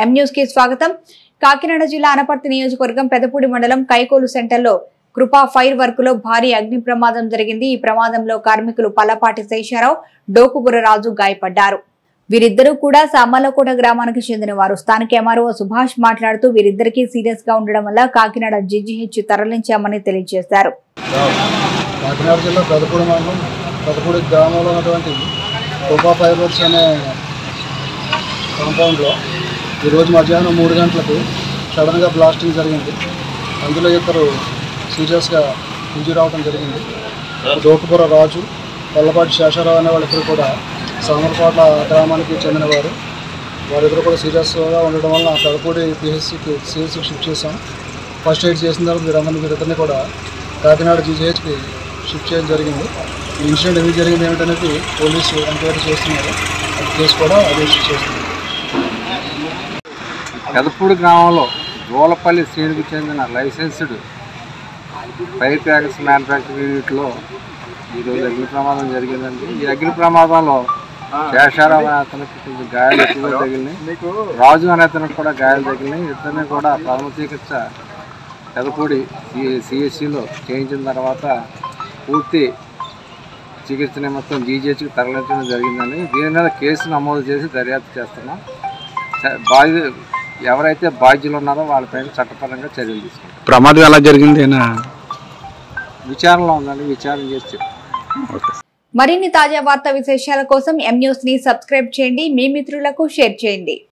M news కి స్వాగతం కాకినాడ జిల్లా అనపర్తి నియోజకవర్గం పెదపూడి మండలం కైకోలు సెంటర్లో కృపా ఫైర్ వర్క్ లో భారీ అగ్ని ప్రమాదం జరిగింది ఈ ప్రమాదంలో కార్మికులు పల్లపాటి శేషారావు డోకుబుర రాజు గాయపడ్డారు వీరిద్దరూ కూడా సామర్లకోట గ్రామానికి చెందిన వారు స్థానిక ఎంఆర్ఓ సుభాష్ మాట్లాడుతూ వీరిద్దరికీ సీరియస్ గా ఉండడం వల్ల కాకినాడ జీజీహెచ్ తరలించామని తెలియజేశారు కాకినాడ జిల్లా పెదపూడి మండలం పెదపూడి గ్రామంలో ఉన్నటువంటి కోపా ఫైబర్స్ అనే కాంపౌండ్లో ఈరోజు మధ్యాహ్నం మూడు గంటలకు సడన్గా బ్లాస్టింగ్ జరిగింది అందులో ఇద్దరు సీరియస్గా ఇంజూర్ అవడం జరిగింది దోకుపుర రాజు పల్లపాటి శేషారావు అనే వాళ్ళిద్దరు కూడా సామర్పాట్ల గ్రామానికి చెందినవారు వారిద్దరు కూడా సీరియస్గా ఉండడం వల్ల పెదపూడి పిహెచ్సికి సిఎస్సికి షిఫ్ట్ చేశాం ఫస్ట్ ఎయిడ్ చేసిన తర్వాత వీరందరినీ వీరిద్దరిని కూడా కాకినాడ జీజీహెచ్కి షిఫ్ట్ చేయడం జరిగింది ఈ ఇన్సిడెంట్ ఎందుకు జరిగింది ఏమిటనేది పోలీసు ఎంక్వైరీ చేస్తున్నారు అది కేసు కూడా రిజిస్టర్ చేస్తున్నారు పెదపూడి గ్రామంలో జోలపల్లి శ్రేణికి చెందిన లైసెన్స్డ్ ఫైర్ క్రాకర్స్ మ్యానుఫ్యాక్చరింగ్ యూనిట్లో ఈరోజు అగ్ని ప్రమాదం జరిగిందండి ఈ అగ్ని ప్రమాదంలో శేషారావు అనే అతనికి కొంచెం గాయాలు ఎక్కువగా తగిలినాయి రాజు అనే అతనికి కూడా గాయాలు తగిలినాయి ఇద్దరిని కూడా ప్రథమ చికిత్స పెదపూడి సిఎస్సిలో చేయించిన తర్వాత పూర్తి చికిత్స నిమిత్తం జీజీహెచ్కి తరలించడం జరిగిందని దీని మీద కేసు నమోదు చేసి దర్యాప్తు చేస్తున్నాం చ- బాధ్య ఎవరైతే బాధ్యులు ఉన్నారో వాళ్ళపైన చట్టపరంగా చర్యలు తీసుకుంటాం ప్రమాదం ఎలా జరిగింది అయినా విచారణలో ఉందండి విచారణ చేసి చెప్తాం. మరిన్ని తాజా వార్తా విశేషాల కోసం ఎం న్యూస్ ని సబ్స్క్రైబ్ చేయండి మీ మిత్రులకు షేర్ చేయండి